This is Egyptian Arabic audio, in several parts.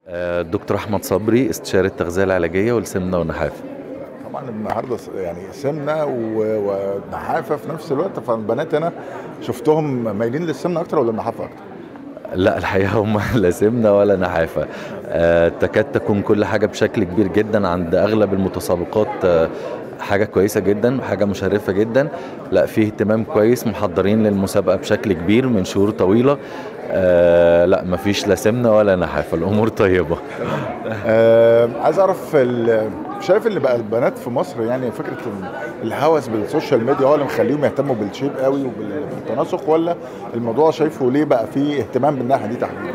آه، دكتور احمد صبري استشاري التغذيه العلاجيه والسمنه والنحافه طبعا النهارده س- يعني سمنه و- ونحافه في نفس الوقت فالبنات هنا شفتهم مايلين للسمنه اكتر ولا النحافه اكتر؟ لا الحقيقه هم لا سمنه ولا نحافه آه، تكاد تكون كل حاجه بشكل كبير جدا عند اغلب المتسابقات آه، حاجه كويسه جدا وحاجه مشرفه جدا لا في اهتمام كويس محضرين للمسابقه بشكل كبير من شهور طويله آه لا مفيش لا سمنه ولا نحافه الامور طيبه آه عايز اعرف ال- شايف اللي بقى البنات في مصر يعني فكره ال- الهوس بالسوشيال ميديا هو اللي مخليهم يهتموا بالشيب قوي وبالتناسق ولا الموضوع شايفه ليه بقى فيه اهتمام بالناحيه دي تحديدا؟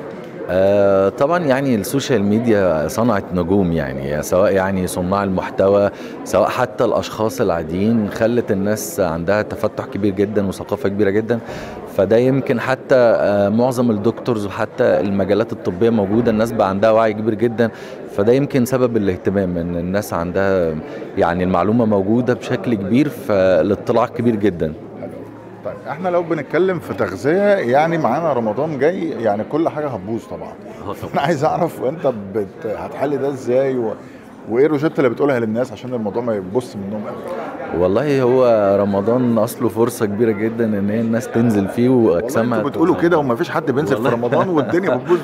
آه طبعا يعني السوشيال ميديا صنعت نجوم يعني سواء يعني صناع المحتوى سواء حتى الاشخاص العاديين خلت الناس عندها تفتح كبير جدا وثقافه كبيره جدا فده يمكن حتى آه معظم الدكتورز وحتى المجالات الطبيه موجوده الناس بقى عندها وعي كبير جدا فده يمكن سبب الاهتمام ان الناس عندها يعني المعلومه موجوده بشكل كبير فالاطلاع كبير جدا طيب احنا لو بنتكلم في تغذيه يعني معانا رمضان جاي يعني كل حاجه هتبوظ طبعا انا عايز اعرف انت بت... هتحل ده ازاي و... وايه الروجيتا اللي بتقولها للناس عشان الموضوع ما يبص منهم قوي والله هو رمضان اصله فرصه كبيره جدا ان هي الناس تنزل فيه واجسامها انتوا بتقولوا كده وما فيش حد بينزل في والله. رمضان والدنيا بتبوظ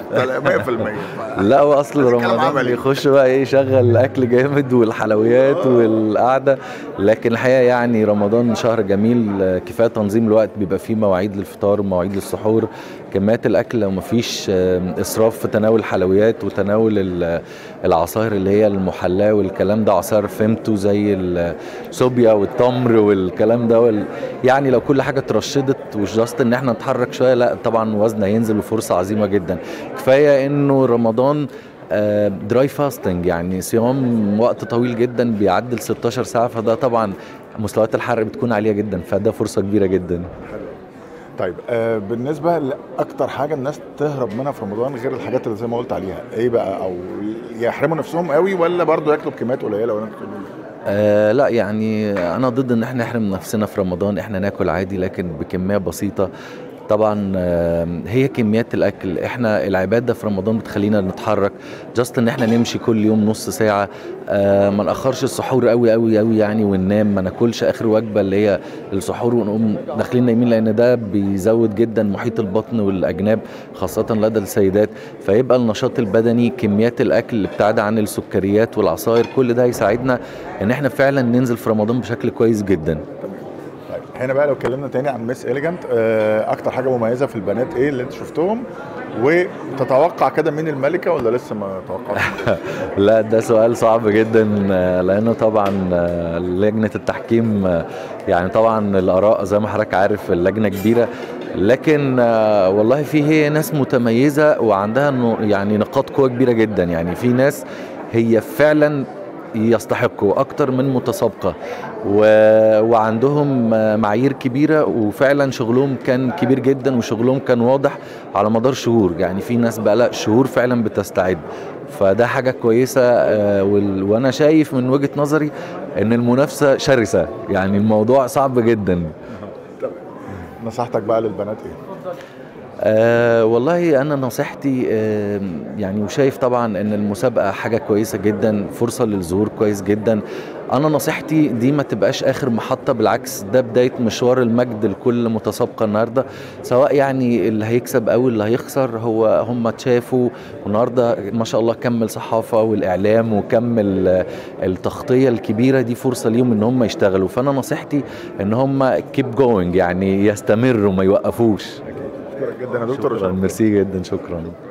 100% لا هو اصل بس الكلام رمضان عملي. بيخش بقى ايه يشغل اكل جامد والحلويات والقعده لكن الحقيقه يعني رمضان شهر جميل آه، كفايه تنظيم الوقت بيبقى فيه مواعيد للفطار ومواعيد للسحور كميات الاكل لو مفيش آه، اسراف في تناول الحلويات وتناول ال- العصائر اللي هي المحلاه والكلام ده عصائر فيمتو زي الصوبيا والتمر والكلام ده وال... يعني لو كل حاجه اترشدت مش جاست ان احنا نتحرك شويه لا طبعا وزن هينزل وفرصه عظيمه جدا كفايه انه رمضان دراي فاستنج يعني صيام وقت طويل جدا بيعدل 16 ساعه فده طبعا مستويات الحرق بتكون عاليه جدا فده فرصه كبيره جدا طيب آه بالنسبه لاكتر حاجه الناس تهرب منها في رمضان غير الحاجات اللي زي ما قلت عليها ايه بقى او يحرموا نفسهم قوي ولا برضه ياكلوا بكميات قليله ولا انتوا بتقولوا إيه؟ آه لا يعني انا ضد ان احنا نحرم نفسنا في رمضان احنا ناكل عادي لكن بكميه بسيطه طبعا آه، هي كميات الاكل احنا العباده في رمضان بتخلينا نتحرك جاست ان احنا نمشي كل يوم نص ساعه آه، ما ناخرش السحور قوي قوي قوي يعني وننام ما ناكلش اخر وجبه اللي هي السحور ونقوم داخلين نايمين لان ده بيزود جدا محيط البطن والاجناب خاصه لدى السيدات فيبقى النشاط البدني كميات الاكل اللي ابتعد عن السكريات والعصائر كل ده يساعدنا ان احنا فعلا ننزل في رمضان بشكل كويس جدا طيب هنا بقى لو اتكلمنا تاني عن ميس اليجنت آه اكتر حاجه مميزه في البنات ايه اللي انت شفتهم وتتوقع كده مين الملكه ولا لسه ما توقعتش لا ده سؤال صعب جدا آه، لانه طبعا آه، لجنه التحكيم آه، يعني طبعا الاراء زي ما حضرتك عارف اللجنه كبيره لكن آه، والله في هي ناس متميزه وعندها نو- يعني نقاط قوه كبيره جدا يعني في ناس هي فعلا يستحقوا اكتر من متسابقه و... وعندهم آه، معايير كبيره وفعلا شغلهم كان كبير جدا وشغلهم كان واضح على مدار شهور يعني في ناس بقى لا شهور فعلا بتستعد فده حاجه كويسه آه، وال... وانا شايف من وجهه نظري ان المنافسه شرسه يعني الموضوع صعب جدا نصيحتك بقى للبنات ايه أه والله انا نصيحتي أه يعني وشايف طبعا ان المسابقه حاجه كويسه جدا فرصه للظهور كويس جدا انا نصيحتي دي ما تبقاش اخر محطه بالعكس ده بدايه مشوار المجد لكل متسابقه النهارده سواء يعني اللي هيكسب او اللي هيخسر هو هم اتشافوا والنهارده ما شاء الله كم الصحافه والاعلام وكم ال- التغطيه الكبيره دي فرصه ليهم ان هم يشتغلوا فانا نصيحتي ان هم كيب جوينج يعني يستمروا ما يوقفوش اشكرك جدا يا دكتور شكرا ميرسي جدا شكرا